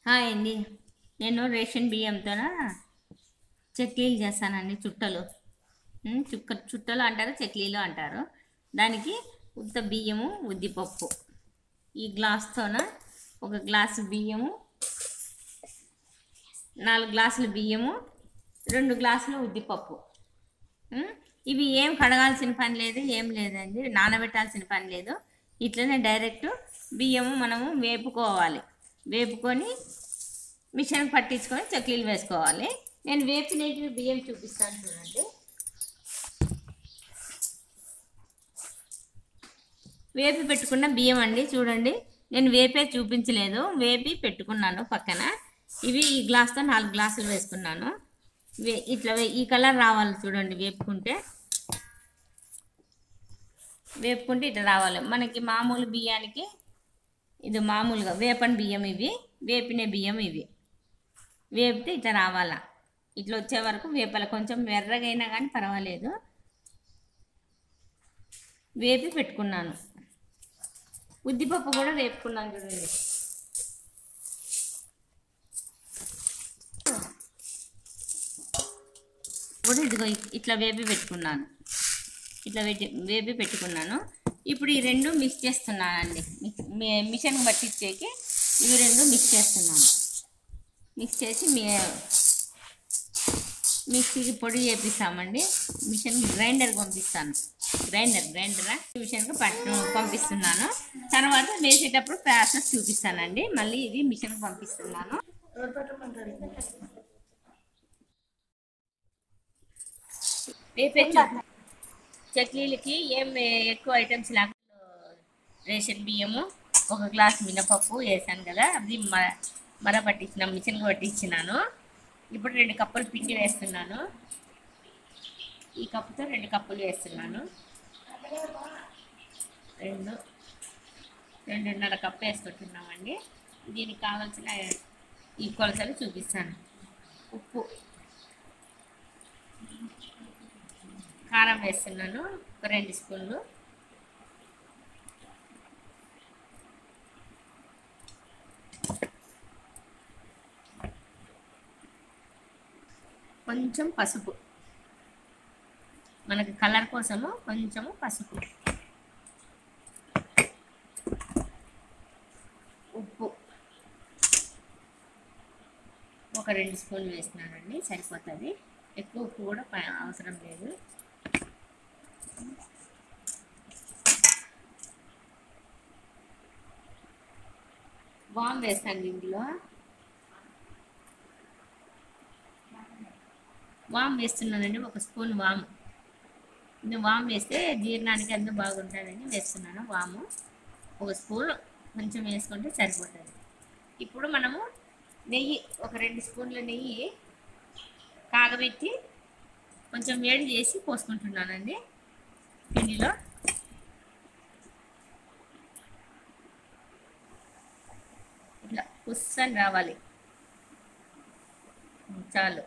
Hi అండి నేను ration బియ్యంతో చక్లీలు చేస్తానండి చుట్టలు ఉమ్, చుక్క చుట్టలు అంటారు చక్లీలు అంటారు దానికి ఉత్త బియ్యము ఉద్దిపప్పు ఈ గ్లాస్తోన ఒక గ్లాసు బియ్యము నాలుగు గ్లాసులు బియ్యము రెండు గ్లాసులు ఉద్దిపప్పు ఉమ్, ఇవి ఏం కడగాల్సిన పని లేదు ఏం లేదండి నానబెట్టాల్సిన పని లేదు ఇట్లనే డైరెక్ట్ బియ్యము మనము వేపుకోవాలి వేపుకొని మిషన్ పట్టించుకొని చక్లీలు వేసుకోవాలి నేను వేపినవి బియ్యం చూపిస్తాను చూడండి వేపి పెట్టుకున్న బియ్యం అండి చూడండి నేను వేపే చూపించలేదు వేపి పెట్టుకున్నాను పక్కన ఇవి ఈ గ్లాస్తో నాలుగు గ్లాసులు వేసుకున్నాను వే ఇట్లా వే- ఈ కలర్ రావాలి చూడండి వేపుకుంటే వేపుకుంటే ఇట్లా రావాలి మనకి మామూలు బియ్యానికి ఇది మామూలుగా వేపని బియ్యం ఇవి వేపిన బియ్యం ఇవి వేపితే ఇట్లా రావాలా ఇట్లా వచ్చే వరకు వేపాల కొంచెం ఎర్రగైనా కానీ పర్వాలేదు వేపి పెట్టుకున్నాను ఉద్దిపప్పు కూడా వేపుకున్నాను చూడండి కూడా ఇదిగో ఇ- ఇట్లా వేపి పెట్టుకున్నాను ఇట్లా పెట్టి వేపి పెట్టుకున్నాను ఇప్పుడు ఈ రెండు మిక్స్ చేస్తున్నానండి మిక్- మి- మిషన్ పట్టించేకి ఇవి రెండు మిక్స్ చేస్తున్నాను మిక్స్ చేసి మీ మిక్సీకి పొడి చేపిస్తామండి మిషన్కి గ్రైండర్ పంపిస్తాను గ్రైండర్ గ్రైండర్ మిషన్కి పట్టు పంపిస్తున్నాను తర్వాత వేసేటప్పుడు ప్రాసెస్ చూపిస్తానండి మళ్ళీ ఇది మిషన్కి పంపిస్తున్నాను వేపే చూ- చట్నీలకి ఏం ఎక్కువ ఐటమ్స్ లేకుండా రేషన్ బియ్యము ఒక గ్లాస్ మినపప్పు వేసాను కదా అది మ మర పట్టించిన మిషన్ పట్టించినాను ఇప్పుడు రెండు కప్పులు పిండి వేస్తున్నాను ఈ కప్పుతో రెండు కప్పులు వేస్తున్నాను రెండు రెండున్నర కప్పు వేసుకుంటున్నామండి దీనికి కావాల్సిన ఈ కొలతలు చూపిస్తాను ఉప్పు కారం వేస్తున్నాను ఒక రెండు స్పూన్లు కొంచెం పసుపు మనకి కలర్ కోసము కొంచెము పసుపు ఉప్పు ఒక రెండు స్పూన్లు వేసినానండి సరిపోతుంది ఎక్కువ ఉప్పు కూడా ప- అవసరం లేదు వామ్ వేస్తాను ఇందులో వామ్ వేస్తున్నానండి ఒక స్పూన్ వాము ఇది వామ్ వేస్తే జీర్ణానికి అంతా బాగుంటుందని వేస్తున్నాను వాము ఒక స్పూన్ కొంచెం వేసుకుంటే సరిపోతుంది ఇప్పుడు మనము నెయ్యి ఒక రెండు స్పూన్ల నెయ్యి కాగబెట్టి కొంచెం వేడి చేసి పోసుకుంటున్నానండి పిండిలో ఇట్లా పుස්සని రావాలి చాలు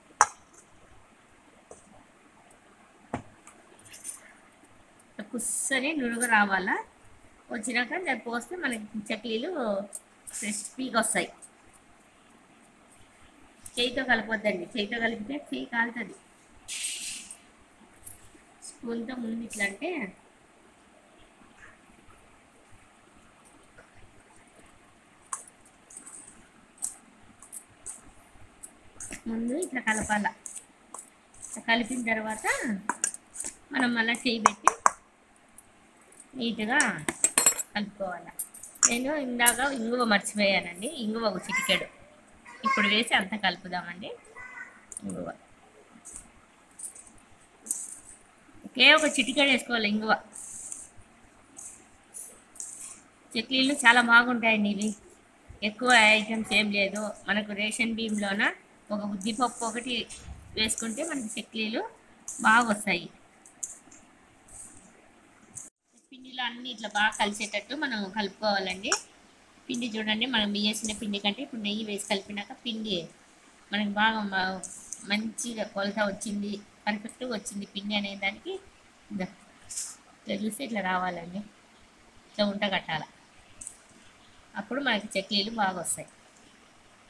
ఇట్లా పుස්සని నురుగు రావాలా వచ్చినాక దాన్ని పోస్తే మనకి చక్లీలు క్రిస్పీగా వస్తాయి చేయితో కలపొద్దండి చేయితో కలిపితే చేయి కాలుతుంది స్పూన్తో ముందు ఇట్లా అంటే ముందు ఇట్లా కలపాల ఇట్లా కలిపిన తర్వాత మనం మళ్ళీ చేయి పెట్టి నీట్గా కలుపుకోవాలి నేను ఇందాక ఇంగువ మర్చిపోయానండి ఇంగువ ఒక చిటికెడు ఇప్పుడు వేసి అంతా కలుపుదామండి ఇంగువ ఒకే ఒక చిటికెడు వేసుకోవాలి ఇంగువ చట్నీలు చాలా బాగుంటాయండి ఇవి ఎక్కువ ఐటమ్స్ ఏం లేదు మనకు రేషన్ బియ్యంలోన ఒక ఉద్దిపప్పు ఒకటి వేసుకుంటే మనకి చట్నీలు బాగా వస్తాయి పిండిలో అన్ని ఇట్లా బాగా కలిసేటట్టు మనం కలుపుకోవాలండి పిండి చూడండి మనం వేసిన పిండి కంటే ఇప్పుడు నెయ్యి వేసి కలిపినాక పిండి మనకి బాగా మ- మంచిగా కొలత వచ్చింది పర్ఫెక్ట్గా వచ్చింది పిండి అనే దానికి ఇదా, ఇట్లా చూస్తే ఇట్లా రావాలండి ఇట్లా ఉంట కట్టాల అప్పుడు మనకి చట్నీలు బాగా వస్తాయి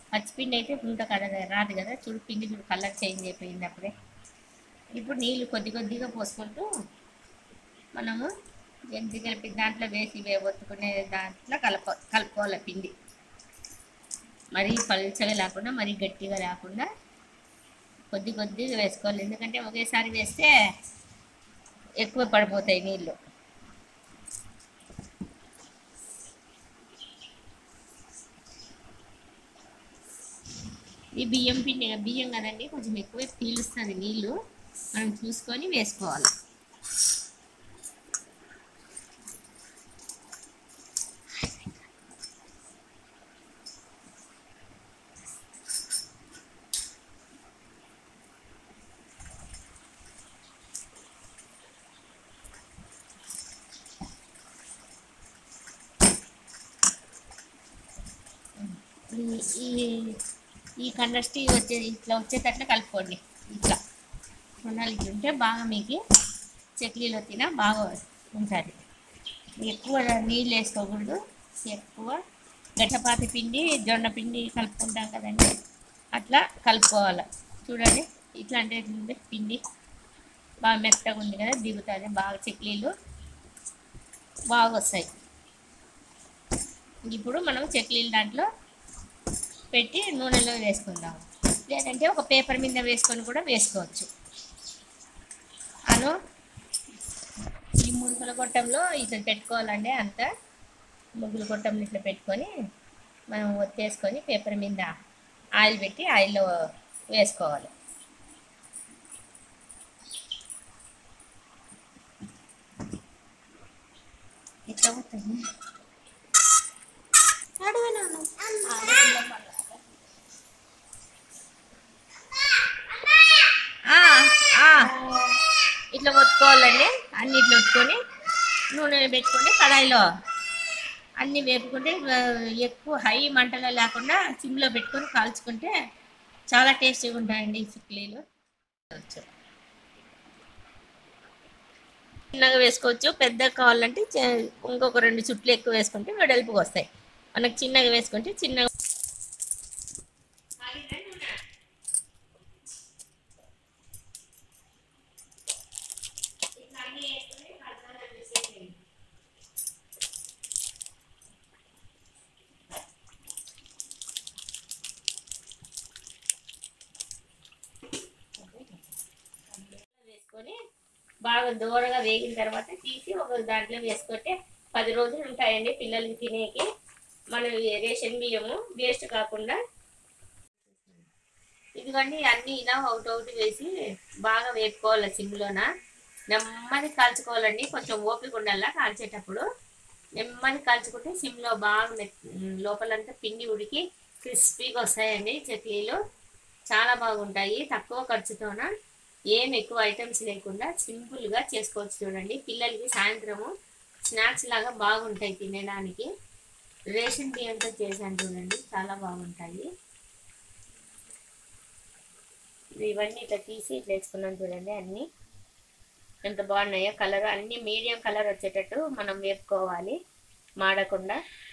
పచ్చిపిండి అయితే గుంట కలర్ రాదు కదా చూడు పిండి చూడు కలర్ చేంజ్ అయిపోయింది అప్పుడే ఇప్పుడు నీళ్ళు కొద్ది కొద్దిగా పోసుకుంటూ మనము ఎంత కలిపి దాంట్లో వేసి వేయబొత్తుకునే దాంట్లో కలప కలుపుకోవాలి పిండి మరీ పలుచగా లేకుండా మరీ గట్టిగా లేకుండా కొద్ది కొద్దిగా వేసుకోవాలి ఎందుకంటే ఒకేసారి వేస్తే ఎక్కువ పడిపోతాయి నీళ్ళు ఈ బియ్యం పిండి బియ్యం కదండి కొంచెం ఎక్కువ పీలుస్తుంది నీళ్ళు మనం చూసుకొని వేసుకోవాలి ఈ- ఈ ఈ కండస్టీ వచ్చే ఇట్లా వచ్చేటట్లు కలుపుకోండి ఇట్లా కొనాలి ఇట్లా ఉంటే బాగా మీకు చక్లీలో తిన బాగా ఉంటుంది ఎక్కువ నీళ్ళు వేసుకోకూడదు ఎక్కువ గడ్డపాతి పిండి జొన్న పిండి కలుపుకుంటాం కదండి అట్లా కలుపుకోవాలి చూడండి ఇట్లా అంటే ఎట్లుంది పిండి బాగా మెత్తగా ఉంది కదా దిగుతుంది బాగా చక్లీలు బాగా వస్తాయి ఇప్పుడు మనం చక్లీలు దాంట్లో పెట్టి నూనెలో వేసుకుందాం లేదంటే ఒక పేపర్ మీద వేసుకొని కూడా వేసుకోవచ్చు అను ఈ ముగ్గుల గొట్టంలో ఇట్లా పెట్టుకోవాలండి అంతా ముగ్గుల గొట్టంలో ఇట్లా పెట్టుకొని మనం ఒత్తేసుకొని పేపర్ మీద ఆయిల్ పెట్టి ఆయిల్లో వేసుకోవాలి ఇట్లా పోతుంది ఆ, ఆ. ఇట్లా ఒత్తుకోవాలండి అన్ని ఇట్లా ఒత్తుకొని నూనె పెట్టుకొని కడాయిలో అన్ని వేపుకుంటే ఆ, ఎక్కువ హై మంటలో లేకుండా సిమ్లో పెట్టుకొని కాల్చుకుంటే చాలా టేస్టీగా ఉంటాయండి ఈ చిక్లీలు చిన్నగా వేసుకోవచ్చు పెద్దగా కావాలంటే చే- ఇంకొక రెండు చుట్లు ఎక్కువ వేసుకుంటే వెడల్పుగా వస్తాయి మనకు చిన్నగా వేసుకుంటే చిన్నగా వేసుకొని బాగా దూరగా వేగిన తర్వాత తీసి ఒక దాంట్లో వేసుకుంటే పది రోజులు ఉంటాయండి పిల్లలకి తినేకి మన రేషన్ బియ్యము వేస్ట్ కాకుండా ఇదిగోండి అన్ని ఇలా ఒకటి ఒకటి వేసి బాగా వేపుకోవాలి సిమ్లోన నెమ్మది కాల్చుకోవాలండి కొంచెం ఓపిక ఉండాలా కాల్చేటప్పుడు నెమ్మది కాల్చుకుంటే సిమ్లో బాగా మెత్- లోపలంతా పిండి ఉడికి క్రిస్పీగా వస్తాయండి చట్నీలు చాలా బాగుంటాయి తక్కువ ఖర్చుతోన ఏం ఎక్కువ ఐటమ్స్ లేకుండా సింపుల్గా చేసుకోవచ్చు చూడండి పిల్లలకి సాయంత్రము స్నాక్స్ లాగా బాగుంటాయి తినడానికి రేషన్ బియ్యంతో చేశాను చూడండి చాలా బాగుంటాయి ఇవన్నీ ఇట్లా తీసి ఇట్లా వేసుకున్నాం చూడండి అన్నీ ఎంత బాగున్నాయో కలర్ అన్ని మీడియం కలర్ వచ్చేటట్టు మనం వేపుకోవాలి మాడకుండా